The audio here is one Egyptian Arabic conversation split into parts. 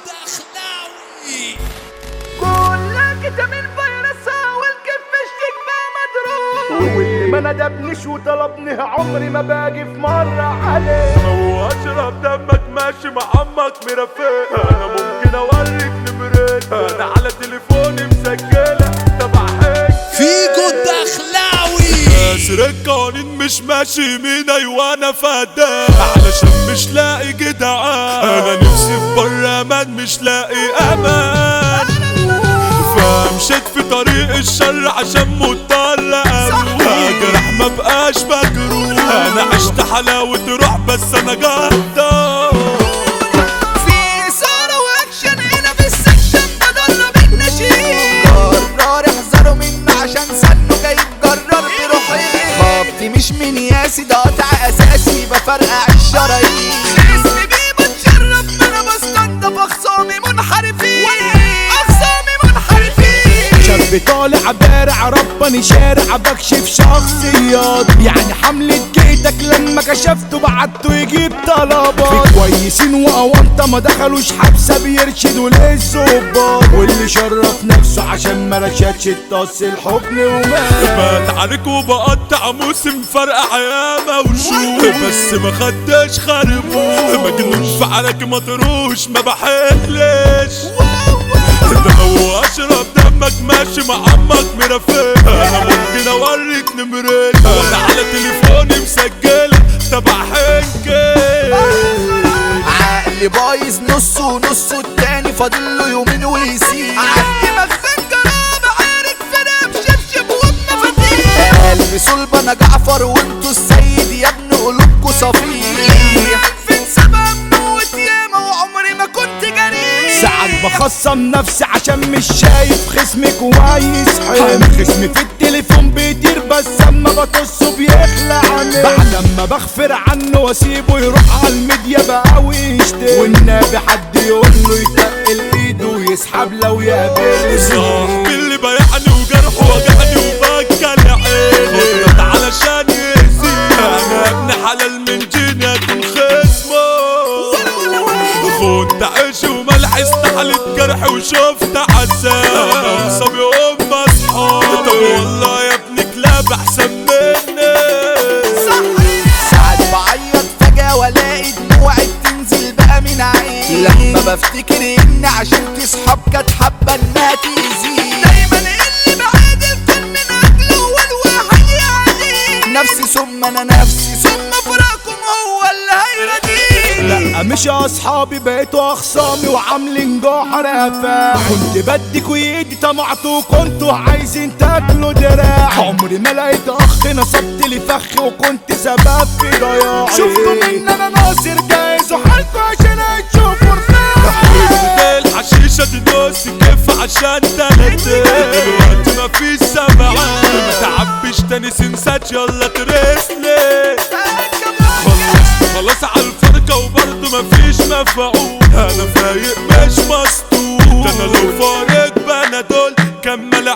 دخلاوي كلك انت من فيروس والكف الشكبة مضروب واللي ما ندبنيش وطلبني عمري ما باجي في مرة عليه واشرب دمك ماشي مع عمك مرافق انا ممكن اوريك نمرتك انا على تليفوني مسجله تبع هيك فيجو الدخلاوي كسر القوانين مش ماشي يمين ايوه انا فدان علشان مش لاقي جدعان انا نفسي في بر امان مش لاقي امان فمشيت في طريق الشر عشان مضطر اروح جرح ما بقاش مجروح انا عشت حلاوة روح بس انا جدار في إثارة وأكشن هنا في السكشن بدرب النشيد قرار احذروا مني عشان سنه جاي يتجرر بروحي خبطي مش من ياسي ده قطع أساسي بفرقع الشرايين اسمي بيه بتشرف ما أنا بستنضف أخصامي منحرفين أخصامي منحرفين شاب طالع بارع رباني شارع بكشف شخصيات يعني حملة جيتك لما كشفته بعته يجيب طلبات في كويسين وأونطة ما دخلوش حبسة بيرشدوا للظباط واللي شرف نفسه عشان ما رشدش الطاس الحضن ومات بات عليك وبقطع موسم فرقع ياما وشوف بس ما خدش خربوش مجنون في عليك مطروش ما بحلش دم واشرب دمك ماشي مع عمك مرافق انا ممكن اوريك نمرتك وانا على تليفوني مسجله تبع حنكي عقلي بايظ نصه ونصه التاني فاضل له يومين ويسيب عندي مخزن جرابة عارك فرق بشبشب وبمفاتيح قلبي صلب انا جعفر وانتوا السيد يا ابن قلوبكوا صفيح فين سبب موت ياما وعمري ما كنت جريء ساعات بخصم نفسي عشان مش شايف خصمي كويس حامل خصمي في التليفون بيطير بس اما بطصه بيخلع عني بعد ما بغفر عنه واسيبه يروح على الميديا بقى ويشتري والنبي حد يقول له يتقل ايده ويسحب لو يقابلني صاحبي اللي بايعني وجرحه وجعني وبكى عيني خطط علشان يأذي انا ابن حلال من جيني اكون خصمه خنت عيش وملح استحلت جرح وشفت عذاب انا وصبي ام اصحاب طب والله يا ابن كلاب احسن مني ساعات بعيط فجأة والاقي دموعي بتنزل بقى من عيني لما بفتكر ان عشان صحاب كانت حابة انها تأذيني دايما اللي بعاد الفيلم من اجله هو الواحد يعني نفسي ثم انا نفسي ثم فراقكم هو اللي هيرضيني لا مش اصحابي بقيتوا اخصامي وعاملين جوحر قفا كنت بديك وايدي طمعتوا وكنتوا عايزين تاكلوا دراع عمري ما لقيت اخ نصبت لي فخ وكنت سبب في ضياعي شفتوا من انا ناصر جايز وحالكوا عشان تشوفوا رفاعي الحشيشة تدوس كيف عشان تلاتة دلوقتي ما فيش سمعان ما تعبيش تاني سنسات يلا ترسلي خلصت خلاص على الفرقة وبرضه مفيش مفعول انا فايق مش مسطول ده انا لو فارق بنادول كمل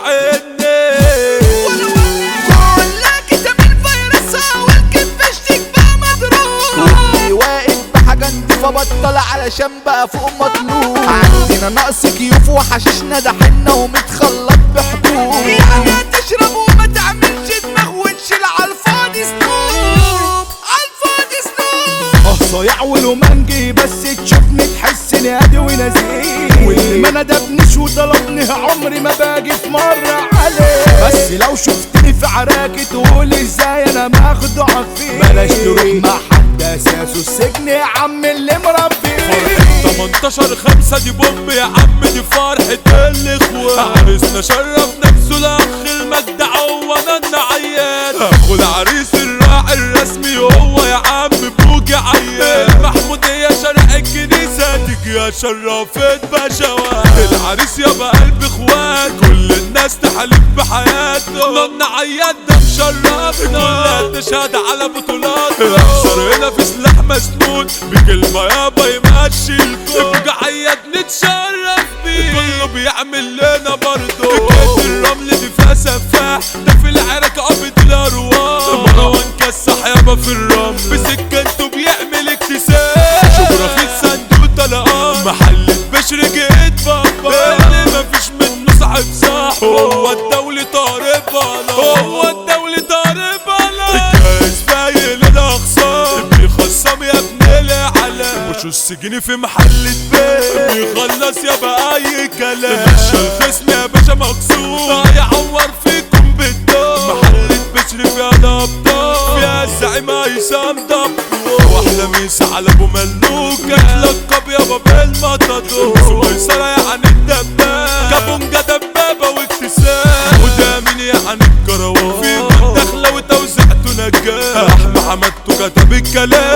عيني كلك انت من فيروس والكف الشكبة مضروب واللي واقف بحاجة نضيفة بطل علشان بقى فوق مطلوب عندنا نقص كيوف وحشيشنا ده حنة ومتخلط بحبوب يعني تشرب وما تعملش دماغ وتشيل على الفاضي سنوب على الفاضي سنوب اه صايع ولومانجي بس تشوفني تحس اني هادي ونزيه واللي ما ندبنيش وطلبني عمري ما باجي في مرة عليه بس لو شفتني في عراكي تقول ازاي انا ماخده عفيه بلاش تروح مع حد اساسه السجن يا عم اللي مربي 18 خمسة دي بوم يا عم دي فرحة الاخوة عريسنا شرف نفسه الاخ المجدع هو انا عيان اخو العريس الراعي الرسمي هو يا عم بوجي عيان محمودية شرق الكنيسة تيجي يا شرفت بشوات العريس يابا قلب اخوات كل الناس تحلف بحياته نن عياد ده مشرفنا كلها تشهد على بطولات احصر هنا في سلاح مسنون بكلمة يابا يمشي الكون بقى عياد نتشرف بيه كله بيعمل لنا برضه كيس الرمل دي فيها سفاح ده في العراك قبض الارواح مروان كسح يابا في الرمل بسكنته بيعمل اكتساح شبرا في الصندوق طلقان محل بشر وشو السجن في محل بيت بيخلص يا بقى اي كلام مش الخصم يا باشا مكسور هيعور فيكم بالدور محلة بشر فيها نبضة فيها الزعيم هيثم دبور واحلى ميس على ابو ملوك اتلقب يابا بالمطادور ميسرة يعني الدباب كابونجا دبابة واكتساب وده مين يعني الكروان في دخلة وتوزيعته نجاح احمد حمدته كتب الكلام